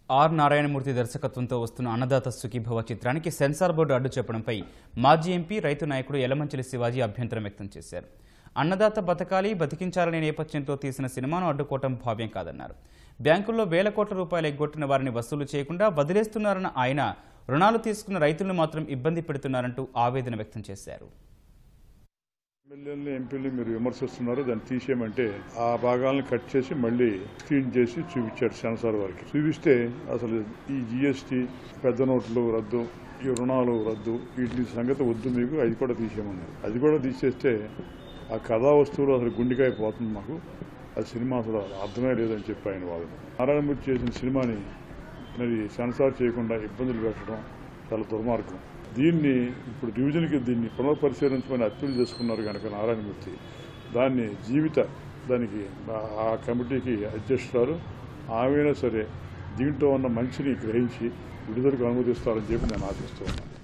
are Narayanamurthy దర్శకత్వంతో వస్తున్న అన్నదాత సుఖీభవ చిత్రానికి censor board అడ్డు చెప్పడంపై మాజీ ఎంపీ రైతు నాయకుడు యలమంచిలి శివాజీ అభ్యంతరం వ్యక్తం చేశారు అన్నదాత బతకాలి బతికించాలనే నేపథ్యంతో తీసిన సినిమాను అడ్డుకోవటం భావ్యం కాదన్నారు బ్యాంకుల్లో వేల కోట్ల రూపాయలు ఎగ్గొట్టిన వారిని వసూలు చేయకుండా వదిలేస్తున్నారన్న ఆయన రుణాలు తీసుకున్న రైతులను మాత్రం ఇబ్బంది పెడుతున్నారంటూ ఆవేదన వ్యక్తం చేశారు ఎమ్మెల్యేలని ఎంపీలు మీరు విమర్శిస్తున్నారు దాన్ని తీసేయమంటే ఆ భాగాలను కట్ చేసి మళ్ళీ స్క్రీన్ చేసి చూపించారు సెన్సార్ వారికి చూపిస్తే అసలు ఈ జిఎస్టీ పెద్ద నోట్లు రద్దు ఈ రుణాలు రద్దు వీటి సంగతి వద్దు మీకు అది కూడా తీసేయమన్నారు అది కూడా తీసేస్తే ఆ కథా వస్తువులు అసలు గుండెకాయ పోతుంది మాకు ఆ సినిమా అసలు అర్థమే లేదని చెప్పి ఆయన వాళ్ళు నారాయణమూర్తి చేసిన సినిమాని మరి సెన్సార్ చేయకుండా ఇబ్బందులు పెట్టడం చాలా దుర్మార్గం దీన్ని ఇప్పుడు డివిజన్కి దీన్ని పునఃపరిశీలించమని అప్పీల్ చేసుకున్నారు కనుక నారాయణమూర్తి దాన్ని జీవిత దానికి ఆ- ఆ కమిటీకి అధ్యక్షురాలు ఆమెనా సరే దీంట్లో ఉన్న మంచిని గ్రహించి విడుదలకు అనుమతిస్తారని చెప్పి నేను ఆశిస్తూ ఉన్నాను